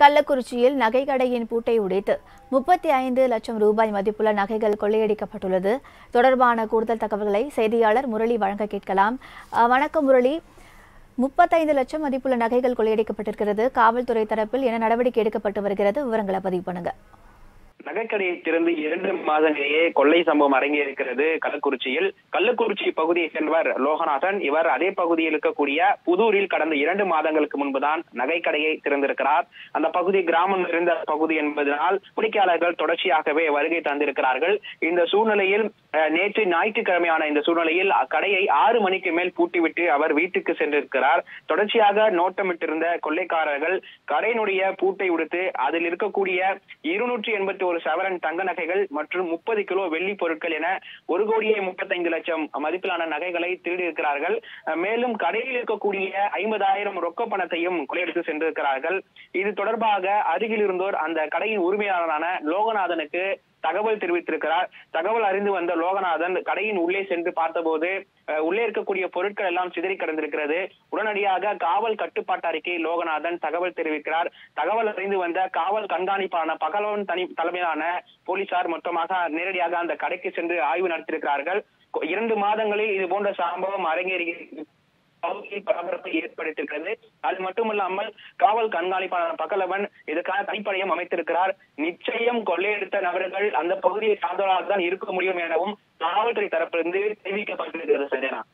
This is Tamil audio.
கள்ளக்குறிச்சியில் நகை கடையின் பூட்டை உடைத்து முப்பத்தி ஐந்து லட்சம் ரூபாய் மதிப்புள்ள நகைகள் கொள்ளையடிக்கப்பட்டுள்ளது தொடர்பான கூடுதல் தகவல்களை செய்தியாளர் முரளி வழங்க கேட்கலாம் அஹ், வணக்கம் முரளி முப்பத்தைந்து லட்சம் மதிப்புள்ள நகைகள் கொள்ளையடிக்கப்பட்டிருக்கிறது காவல்துறை தரப்பில் என்ன நடவடிக்கை எடுக்கப்பட்டு வருகிறது விவரங்களை பதிவு பண்ணுங்க நகைக்கடையை திறந்து இரண்டு மாதங்களிலேயே கொள்ளை சம்பவம் அரங்கி இருக்கிறது கள்ளக்குறிச்சியில் கள்ளக்குறிச்சி பகுதியை சேர்ந்தவர் லோகநாதன் இவர் அதே பகுதியில் இருக்கக்கூடிய புதூரில் கடந்த இரண்டு மாதங்களுக்கு முன்புதான் நகைக்கடையை திறந்திருக்கிறார் அந்த பகுதி கிராமம் இருந்த பகுதி என்பதனால் பிடிக்கையாளர்கள் தொடர்ச்சியாகவே வருகை தந்திருக்கிறார்கள் இந்த சூழ்நிலையில் அஹ், நேற்று ஞாயிற்றுக்கிழமையான இந்த சூழ்நிலையில் கடையை ஆறு மணிக்கு மேல் பூட்டிவிட்டு அவர் வீட்டுக்கு சென்றிருக்கிறார் தொடர்ச்சியாக நோட்டமிட்டிருந்த கொள்ளைக்காரர்கள் கடையினுடைய பூட்டை உடுத்து அதில் இருக்கக்கூடிய இருநூற்றி எண்பத்தி ஒரு சவரன் தங்க நகைகள் மற்றும் முப்பது கிலோ வெள்ளி பொருட்கள் என ஒரு கோடியே முப்பத்தைந்து லட்சம் மதிப்பிலான நகைகளை திருடியிருக்கிறார்கள் அஹ், மேலும் கடையில் இருக்கக்கூடிய ஐம்பதாயிரம் ரொக்க பணத்தையும் கொள்ளையடித்து சென்றிருக்கிறார்கள் இது தொடர்பாக அருகில் இருந்தோர் அந்த கடையின் உரிமையாளரான லோகநாதனுக்கு தகவல் தெரிவித்திருக்கிறார் தகவல் அறிந்து வந்த லோகநாதன் கடையின் உள்ளே சென்று பார்த்தபோது அஹ், உள்ளே இருக்கக்கூடிய பொருட்கள் எல்லாம் சிதறி கிடந்திருக்கிறது உடனடியாக காவல் கட்டுப்பாட்டு அறிக்கை லோகநாதன் தகவல் தெரிவிக்கிறார் தகவல் அறிந்து வந்த காவல் கண்காணிப்பாளன பகலவன் தனி தலைமையிலான போலீசார் மொத்தமாக நேரடியாக அந்த கடைக்கு சென்று ஆய்வு நடத்தியிருக்கிறார்கள் கொ- இரண்டு மாதங்களில் இது போன்ற சம்பவம் அரங்கேறி பகுதியில் பரபரப்பை ஏற்படுத்தியிருக்கிறது அது மட்டுமல்லாமல் காவல் கண்காணிப்பாளர் பகலவன் இதுக்கான தனிப்படையும் அமைத்திருக்கிறார் நிச்சயம் கொள்ளையடித்த நபர்கள் அந்த பகுதியை சார்ந்தவர்களாக தான் இருக்க முடியும் எனவும் காவல்துறை தரப்பிலிருந்து தெரிவிக்கப்பட்டிருக்கிறது சஜனா